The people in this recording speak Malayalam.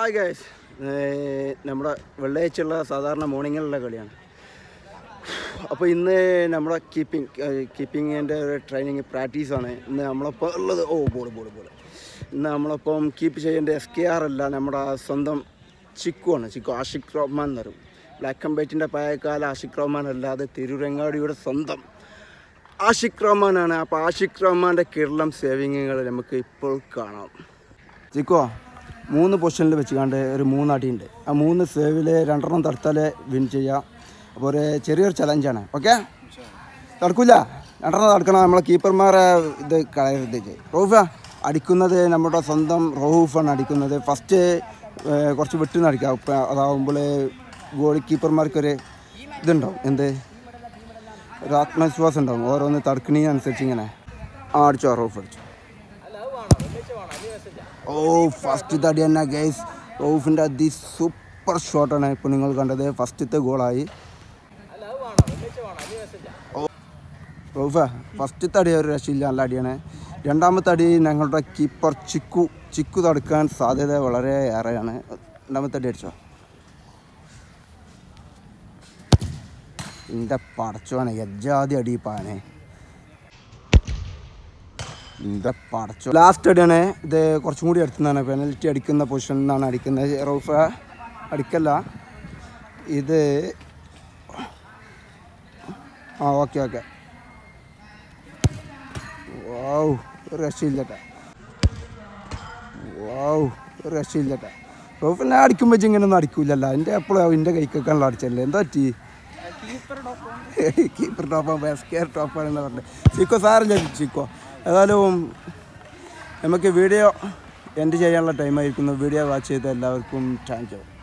ഹായ് ഗൈസ് നമ്മുടെ വെള്ളിയാഴ്ചയുള്ള സാധാരണ മോർണിംഗിലുള്ള കളിയാണ് അപ്പോൾ ഇന്ന് നമ്മുടെ കീപ്പിംഗ് കീപ്പിങ്ങിൻ്റെ ഒരു ട്രെയിനിങ് പ്രാക്ടീസാണ് ഇന്ന് നമ്മളൊപ്പം ഉള്ളത് ഓ ബോൾ ബോൾ ബോൾ ഇന്ന് നമ്മളൊപ്പം കീപ്പ് ചെയ്യേണ്ട എസ് കെ ആർ അല്ല നമ്മുടെ സ്വന്തം ചിക്കു ആണ് ചിക്കു ആഷിഖ് റഹ്മാൻ എന്ന് പറയും ബ്ലാക്ക് ആൻഡ് വൈറ്റിൻ്റെ പഴയകാല ആഷിഖ് റഹ്മാൻ അല്ലാതെ തിരുരങ്ങാടിയുടെ സ്വന്തം ആഷിഖ് റഹ്മാനാണ് അപ്പോൾ ആഷിഖ് റഹ്മാൻ്റെ കിരളം സേവിങ്ങുകൾ നമുക്ക് ഇപ്പോൾ കാണാം ചിക്കോ മൂന്ന് പൊസിഷനിൽ വെച്ചുകൊണ്ട് ഒരു മൂന്ന് അടിയുണ്ട് ആ മൂന്ന് സേവിൽ രണ്ടെണ്ണം തടുത്താൽ വിൻ ചെയ്യാം അപ്പോൾ ഒരു ചെറിയൊരു ചലഞ്ചാണ് ഓക്കെ തടുക്കില്ല രണ്ടെണ്ണം തടുക്കണം നമ്മളെ കീപ്പർമാരെ ഇത് കളയരുത് റോഫ അടിക്കുന്നത് നമ്മുടെ സ്വന്തം റോഹൂഫാണ് അടിക്കുന്നത് ഫസ്റ്റ് കുറച്ച് വിട്ട് നിന്ന് അടിക്കുക ഇപ്പം അതാവുമ്പോൾ ഗോളി കീപ്പർമാർക്കൊരു ഇതുണ്ടാവും എന്ത് ഒരു ആത്മവിശ്വാസം ഉണ്ടാവും ഓരോന്ന് തടുക്കണീനനുസരിച്ച് ഇങ്ങനെ ആ അടിച്ചോ റോഫ് അടിച്ചു ഓ ഫസ്റ്റ് തടി തന്നെ ഗൈസ് റൌഫിൻ്റെ അതി സൂപ്പർ ഷോട്ടാണ് ഇപ്പോൾ നിങ്ങൾ കണ്ടത് ഫസ്റ്റത്തെ ഗോളായി ഓ റൌഫ ഫസ്റ്റ് തടി ഒരു രക്ഷയില്ല നല്ല അടിയാണ് രണ്ടാമത്തെ അടി ഞങ്ങളുടെ കീപ്പർ ചിക്കു ചിക്കു തടുക്കാൻ സാധ്യത വളരെ ഏറെയാണ് രണ്ടാമത്തെ അടി അടിച്ചോ എൻ്റെ പടച്ചോനെ യജാതി അടി പാനെ എന്താ പടച്ചോ ലാസ്റ്റ് അടിയാണ് ഇത് കുറച്ചും കൂടി അടുത്തുനിന്നാണ് പെനൽറ്റി അടിക്കുന്ന പൊസിഷനിൽ നിന്നാണ് അടിക്കുന്നത് റൗഫ അടിക്കല്ല ഇത് ആ ഓക്കെ ഓക്കെ വാവ് ഒരു രക്ഷയില്ലട്ടെ വാവ് ഒരു രക്ഷയില്ലട്ടെ റൗഫിനെ അടിക്കുമ്പോൾ ഇങ്ങനെയൊന്നും അടിക്കൂലല്ലോ എൻ്റെ എപ്പോഴും എൻ്റെ കൈക്കൊക്കെ അടിച്ചല്ലേ എന്താ പറ്റി കീപ്പർ ടോപ്പാണ് ബെസ്കെയർ ടോപ്പാണെന്ന് പറഞ്ഞത് ചിക്കോ സാറില്ല ചിക്കോ ഏതായാലും നമുക്ക് വീഡിയോ എൻഡ് ചെയ്യാനുള്ള ടൈമായിരിക്കുന്നു വീഡിയോ വാച്ച് ചെയ്ത എല്ലാവർക്കും താങ്ക് യു